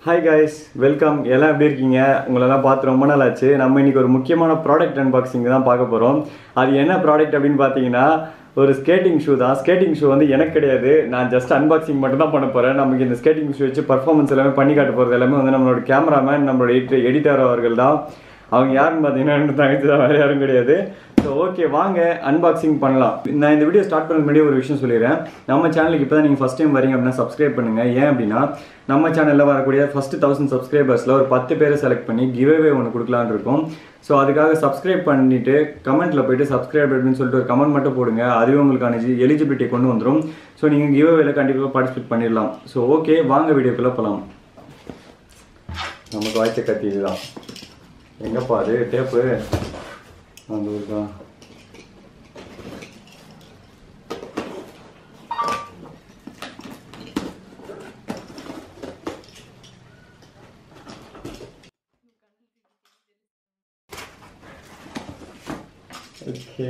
Hi guys welcome எல்லாம் எப்படி இருக்கீங்க உங்களெல்லாம் பார்த்து ரொம்ப நாள் ஆச்சு நம்ம இன்னைக்கு ஒரு முக்கியமான ப்ராடக்ட் அன்பாக்சிங் தான் பார்க்க போகிறோம் அது என்ன ப்ராடக்ட் அப்படின்னு பார்த்தீங்கன்னா ஒரு ஸ்கேட்டிங் ஷூ தான் ஸ்கேட்டிங் ஷூ வந்து எனக்கு கிடையாது நான் ஜஸ்ட் அன்பாக்சிங் மட்டும் தான் பண்ண போகிறேன் நமக்கு இந்த ஸ்கேட்டிங் ஷூ வச்சு பர்ஃபார்மன்ஸ் எல்லாமே பண்ணி காட்ட போகிறது எல்லாமே வந்து நம்மளோட கேமராமேன் நம்மளோட எடிட்டர் எடிட்டர் அவர்கள் தான் அவங்க யாருன்னு பார்த்தீங்கன்னா ரெண்டு தங்கச்சி தான் வேறு யாரும் கிடையாது ஸோ ஓகே வாங்க அன்பாக்சிங் பண்ணலாம் நான் இந்த வீடியோ ஸ்டார்ட் பண்ண முன்னாடி ஒரு விஷயம் சொல்லிடுறேன் நம்ம சேனலுக்கு இப்போ தான் நீங்கள் ஃபஸ்ட் டைம் வரீங்க அப்படின்னா சப்ஸ்கிரைப் பண்ணுங்கள் ஏன் அப்படின்னா நம்ம சேனலில் வரக்கூடிய ஃபஸ்ட்டு தௌசண்ட் சப்ஸ்கிரைபர்ஸில் ஒரு பத்து பேரை செலக்ட் பண்ணி கிவ்அவே ஒன்று கொடுக்கலான்னு இருக்கோம் ஸோ அதுக்காக சப்ஸ்கிரைப் பண்ணிட்டு கமெண்ட்டில் போயிட்டு சப்ஸ்கிரைப் அப்படின்னு சொல்லிட்டு ஒரு கமெண்ட் மட்டும் போடுங்க அதுவே உங்களுக்கான எலிஜிபிலிட்டி கொண்டு வந்துடும் ஸோ நீங்கள் கிவ்அவேல கண்டிப்பாக பார்ட்டிசிபேட் பண்ணிடலாம் ஸோ ஓகே வாங்க வீடியோக்குள்ளே போகலாம் நமக்கு வாய்ச்ச கத்தி இதுதான் எங்கப்பா அது டேப்பு அந்த இருக்கா ஓகே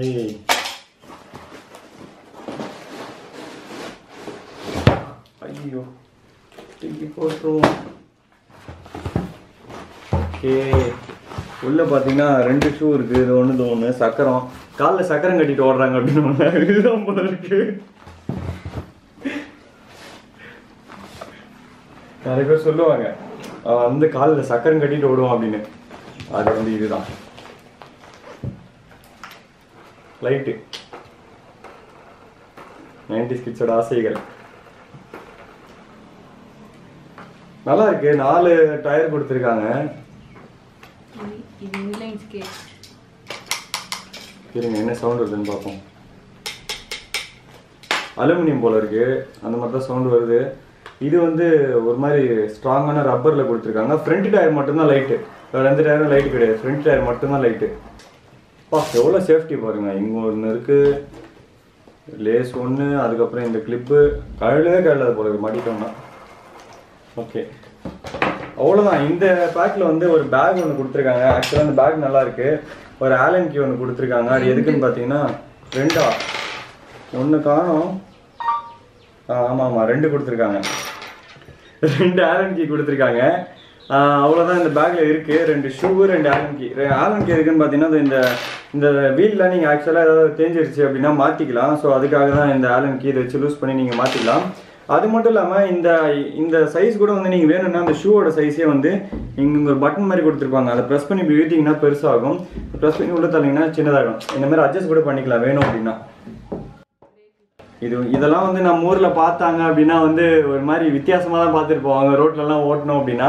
ஐயோ தூக்கி போட்டுருவோம் ஓகே உள்ள பார்த்தீங்கன்னா ரெண்டு ஷூ இருக்கு இது ஒன்று இது ஒன்று சக்கரம் காலில் சக்கரம் கட்டிட்டு ஓடுறாங்க அப்படின்னு ஒண்ணு. இதுதான் போல இருக்கு நிறைய பேர் சொல்லுவாங்க அவன் வந்து காலில் சக்கரம் கட்டிட்டு ஓடுவான் அப்படின்னு அது வந்து இதுதான் லைட்டு நைன்டி கிட்ஸோட ஆசைகள் நல்லா இருக்கு நாலு டயர் கொடுத்துருக்காங்க இது- இது இன்லைன் ஸ்கேட் இருங்க என்ன சவுண்ட் வருதுன்னு பார்ப்போம் அலுமினியம் போல இருக்கு அந்த மாதிரி தான் சவுண்ட் வருது இது வந்து ஒரு மாதிரி ஸ்ட்ராங்கான ரப்பரில் கொடுத்துருக்காங்க ஃப்ரண்ட் டயர் மட்டும்தான் லைட்டு வேறு எந்த டயரும் லைட் கிடையாது ஃப்ரண்ட் டயர் மட்டும்தான் லைட்டு பா எவ்வளோ சேஃப்டி பாருங்க இங்கே ஒன்று இருக்கு லேஸ் ஒன்று அதுக்கப்புறம் இந்த கிளிப்பு கழலவே கழலாது போல இருக்கு மாட்டிட்டோம்னா ஓகே அவ்வளோதான் இந்த பேக்கில் வந்து ஒரு பேக் ஒன்று கொடுத்துருக்காங்க ஆக்சுவலாக அந்த பேக் நல்லா இருக்கு ஒரு ஆலன் கீ ஒன்று கொடுத்துருக்காங்க அது எதுக்குன்னு பார்த்தீங்கன்னா ரெண்டா ஒன்று காணும் ஆமாம் ஆமாம் ரெண்டு கொடுத்துருக்காங்க ரெண்டு ஆலன் கீ கொடுத்துருக்காங்க ஆஹ் அவ்வளவுதான் இந்த பேக்ல இருக்கு ரெண்டு ஷூ ரெண்டு ஆலன் கீ ஆலன் கீ இருக்குன்னு பார்த்தீங்கன்னா அது இந்த இந்த வீல்லாம் நீங்கள் ஆக்சுவலாக ஏதாவது தேஞ்சிருச்சு அப்படின்னா மாற்றிக்கலாம் ஸோ அதுக்காக தான் இந்த ஆலன் கீ இதை வச்சு லூஸ் பண்ணி நீங்கள் மாற்றிக்கலாம் அது மட்டும் இல்லாமல் இந்த இந்த சைஸ் கூட வந்து நீங்கள் வேணும்னா அந்த ஷூவோட சைஸே வந்து இங்கே ஒரு பட்டன் மாதிரி கொடுத்துருப்பாங்க அதை ப்ரெஸ் பண்ணி இப்படி இழுத்தீங்கன்னா பெருசாகும் ப்ரெஸ் பண்ணி உள்ள தள்ளீங்கன்னா சின்னதாகும் இந்த மாதிரி அட்ஜஸ்ட் கூட பண்ணிக்கலாம் வேணும் அப்படின்னா இது இதெல்லாம் வந்து நம்ம ஊர்ல பார்த்தாங்க அப்படின்னா வந்து ஒரு மாதிரி வித்தியாசமா தான் பார்த்துட்டு போவாங்க ரோட்ல எல்லாம் ஓட்டணும் அப்படின்னா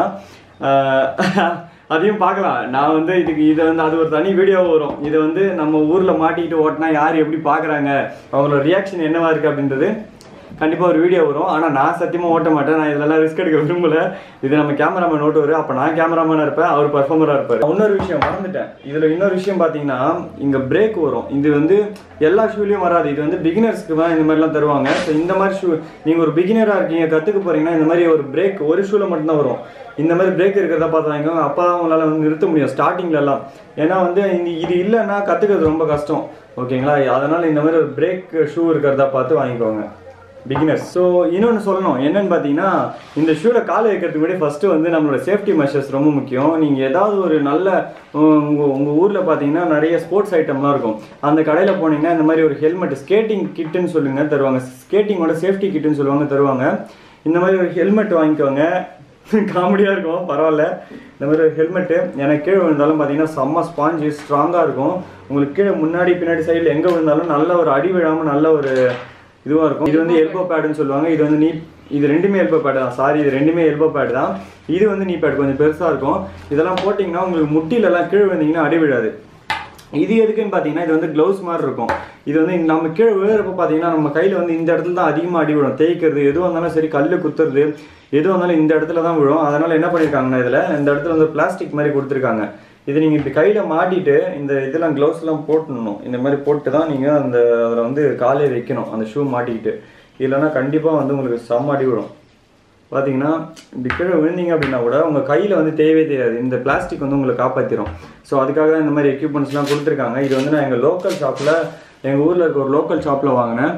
ஆஹ் அதையும் பார்க்கலாம் நான் வந்து இதுக்கு இதை வந்து அது ஒரு தனி வீடியோ வரும் இதை வந்து நம்ம ஊர்ல மாட்டிக்கிட்டு ஓட்டினா யார் எப்படி பார்க்கறாங்க அவங்களோட ரியாக்ஷன் என்னவா இருக்கு அப்படின்றது கண்டிப்பா ஒரு வீடியோ வரும் ஆனா நான் சத்தியமா ஓட்ட மாட்டேன் நான் இதெல்லாம் ரிஸ்க் எடுக்க விரும்பல இது நம்ம கேமராமேன் ஓட்டுவாரு அப்ப நான் கேமராமேனா இருப்பேன் அவர் பர்ஃபார்மரா இருப்பாரு இன்னொரு விஷயம் மறந்துட்டேன் இதுல இன்னொரு விஷயம் பாத்தீங்கன்னா இங்க பிரேக் வரும் இது வந்து எல்லா ஷூலயும் வராது இது வந்து பிகினர்ஸ்க்கு தான் இந்த மாதிரிலாம் தருவாங்க ஸோ இந்த மாதிரி ஷூ நீங்க ஒரு பிகினரா இருக்கீங்க கத்துக்க போறீங்கன்னா இந்த மாதிரி ஒரு பிரேக் ஒரு ஷூல மட்டும்தான் வரும் இந்த மாதிரி பிரேக் இருக்கிறத பார்த்து வாங்கிக்கோங்க அப்போ தான் உங்களால் வந்து நிறுத்த முடியும் ஸ்டார்டிங்ல எல்லாம் ஏன்னா வந்து இந்த இது இல்லைன்னா கற்றுக்கிறது ரொம்ப கஷ்டம் ஓகேங்களா அதனால இந்த மாதிரி ஒரு பிரேக் ஷூ இருக்கிறதா பார்த்து வாங்கிக்கோங்க பிகினர்ஸ் ஸோ இன்னொன்று சொல்லணும் என்னன்னு பார்த்தீங்கன்னா இந்த ஷூவில் காலை வைக்கிறதுக்கு முன்னாடி ஃபஸ்ட்டு வந்து நம்மளோட சேஃப்டி மெஷர்ஸ் ரொம்ப முக்கியம் நீங்கள் ஏதாவது ஒரு நல்ல உங்கள் உங்கள் ஊரில் பார்த்தீங்கன்னா நிறைய ஸ்போர்ட்ஸ் ஐட்டம்லாம் இருக்கும் அந்த கடையில் போனீங்கன்னா இந்த மாதிரி ஒரு ஹெல்மெட் ஸ்கேட்டிங் கிட்டுன்னு சொல்லுங்க தருவாங்க ஸ்கேட்டிங்கோட சேஃப்டி கிட்டுன்னு சொல்லுவாங்க தருவாங்க இந்த மாதிரி ஒரு ஹெல்மெட் வாங்கிக்கோங்க காமெடியாக இருக்கும் பரவாயில்ல இந்த மாதிரி ஒரு ஹெல்மெட்டு எனக்கு கீழே விழுந்தாலும் பார்த்தீங்கன்னா செம்ம ஸ்பாஞ்சு ஸ்ட்ராங்காக இருக்கும் உங்களுக்கு கீழே முன்னாடி பின்னாடி சைடில் எங்கே விழுந்தாலும் நல்ல ஒரு அடி விழாமல் நல்ல ஒரு இதுவாக இருக்கும் இது வந்து எல்போ பேடுன்னு சொல்லுவாங்க இது வந்து நீ இது ரெண்டுமே எல்போ பேடு தான் சாரி இது ரெண்டுமே எல்போ பேடு தான் இது வந்து நீ பேட் கொஞ்சம் பெருசாக இருக்கும் இதெல்லாம் போட்டிங்கன்னா உங்களுக்கு முட்டிலெல்லாம் கீழே விழுந்தீங்கன்னா அடி விழாது இது எதுக்குன்னு பார்த்தீங்கன்னா இது வந்து க்ளவுஸ் மாதிரி இருக்கும் இது வந்து நம்ம கீழே விழுறப்ப பார்த்தீங்கன்னா நம்ம கையில் வந்து இந்த இடத்துல தான் அதிகமாக அடி விழும் தேய்க்கிறது எதுவாக இருந்தாலும் சரி கல் குத்துறது எதுவாக இருந்தாலும் இந்த இடத்துல தான் விழும் அதனால என்ன பண்ணியிருக்காங்கன்னா இதில் இந்த இடத்துல வந்து பிளாஸ்டிக் மாதிரி கொடுத்துருக்காங்க இது நீங்கள் இப்படி கையில் மாட்டிட்டு இந்த இதெல்லாம் க்ளவுஸ்லாம் போட்டுடணும் இந்த மாதிரி போட்டு தான் நீங்கள் அந்த அதில் வந்து காலையை வைக்கணும் அந்த ஷூ மாட்டிக்கிட்டு இல்லைன்னா கண்டிப்பாக வந்து உங்களுக்கு செம்ம அடி விழும் பார்த்தீங்கன்னா இப்படி கீழே விழுந்தீங்க அப்படின்னா கூட உங்கள் கையில் வந்து தேவையே தெரியாது இந்த பிளாஸ்டிக் வந்து உங்களை காப்பாற்றிடும் ஸோ அதுக்காக தான் இந்த மாதிரி எக்யூப்மெண்ட்ஸ்லாம் கொடுத்துருக்காங்க இது வந்து நான் எங்கள் லோக்கல் ஷாப்பில் எங்கள் ஊரில் இருக்க ஒரு லோக்கல் ஷாப்பில் வாங்கினேன்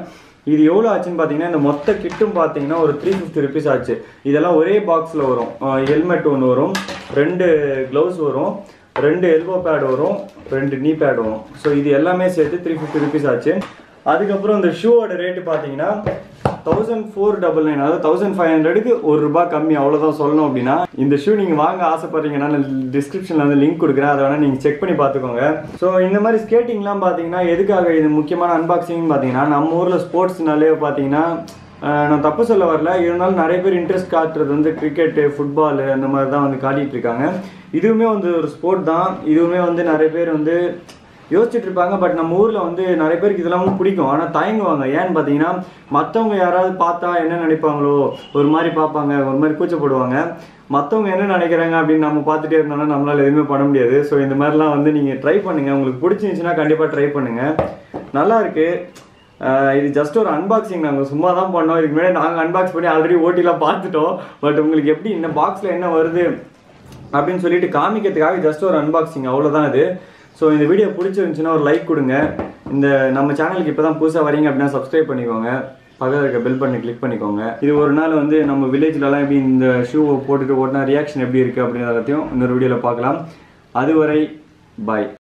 இது எவ்வளோ ஆச்சுன்னு பார்த்தீங்கன்னா இந்த மொத்த கிட்டும் பார்த்தீங்கன்னா ஒரு த்ரீ ஃபிஃப்டி ருபீஸ் ஆச்சு இதெல்லாம் ஒரே பாக்ஸில் வரும் ஹெல்மெட் ஒன்று வரும் ரெண்டு க்ளவுஸ் வரும் ரெண்டு எல்போ பேட் வரும் ரெண்டு நீ பேட் வரும் ஸோ இது எல்லாமே சேர்த்து த்ரீ ஃபிஃப்டி ருபீஸ் ஆச்சு அதுக்கப்புறம் இந்த ஷூவோட ரேட்டு பார்த்தீங்கன்னா தௌசண்ட் ஃபோர் டபுள் நைன் அதாவது தௌசண்ட் ஃபைவ் ஹண்ட்ரடுக்கு ஒரு ரூபாய் கம்மி அவ்வளோதான் சொல்லணும் அப்படின்னா இந்த ஷூ நீங்கள் வாங்க ஆசைப்படுறீங்கன்னா நான் டிஸ்கிரிப்ஷனில் வந்து லிங்க் கொடுக்குறேன் அதை வேணால் நீங்கள் செக் பண்ணி பார்த்துக்கோங்க ஸோ இந்த மாதிரி ஸ்கேட்டிங்லாம் பார்த்தீங்கன்னா எதுக்காக இது முக்கியமான அன்பாக்சிங்னு பார்த்தீங்கன்னா நம்ம ஊரில் ஸ்போர்ட்ஸ்னாலே பார்த்தீங்கன்னா ஆஹ் நான் தப்பு சொல்ல வரல இருந்தாலும் நிறைய பேர் இன்ட்ரெஸ்ட் காட்டுறது வந்து கிரிக்கெட்டு ஃபுட்பாலு அந்த மாதிரி தான் வந்து காட்டிட்டு இருக்காங்க இதுவுமே வந்து ஒரு ஸ்போர்ட் தான் இதுவுமே வந்து நிறைய பேர் வந்து யோசிச்சுட்டு இருப்பாங்க பட் நம்ம ஊரில் வந்து நிறைய பேருக்கு இதெல்லாம் வந்து பிடிக்கும் ஆனால் தயங்குவாங்க ஏன்னு பார்த்தீங்கன்னா மற்றவங்க யாராவது பார்த்தா என்ன நினைப்பாங்களோ ஒரு மாதிரி பார்ப்பாங்க ஒரு மாதிரி கூச்சப்படுவாங்க மற்றவங்க என்ன நினைக்கிறாங்க அப்படின்னு நம்ம பார்த்துட்டே இருந்தோம்னா நம்மளால எதுவுமே பண்ண முடியாது ஸோ இந்த மாதிரிலாம் வந்து நீங்கள் ட்ரை பண்ணுங்கள் உங்களுக்கு பிடிச்சிருந்துச்சுன்னா கண்டிப்பாக ட்ரை பண்ணுங்கள் நல்லா இருக்கு ஆஹ் இது ஜஸ்ட் ஒரு அன்பாக்சிங் நாங்கள் சும்மா தான் பண்ணோம் இதுக்கு முன்னாடி நாங்கள் அன்பாக்ஸ் பண்ணி ஆல்ரெடி ஓட்டிலாம் பார்த்துட்டோம் பட் உங்களுக்கு எப்படி இந்த பாக்ஸில் என்ன வருது அப்படின்னு சொல்லிட்டு காமிக்கிறதுக்காக ஜஸ்ட் ஒரு அன்பாக்சிங் அவ்வளோதான் இது ஸோ இந்த வீடியோ பிடிச்சிருந்துச்சுன்னா ஒரு லைக் கொடுங்க இந்த நம்ம சேனலுக்கு இப்போ தான் புதுசாக வரீங்க அப்படின்னா சப்ஸ்கிரைப் பண்ணிக்கோங்க பக்கத்தில் இருக்க பெல் பண்ணி கிளிக் பண்ணிக்கோங்க இது ஒரு நாள் வந்து நம்ம வில்லேஜ்லலாம் எப்படி இந்த ஷூவை போட்டுட்டு ஓட்டினா ரியாக்ஷன் எப்படி இருக்குது அப்படின்றதையும் இன்னொரு வீடியோவில் பார்க்கலாம் அதுவரை பாய்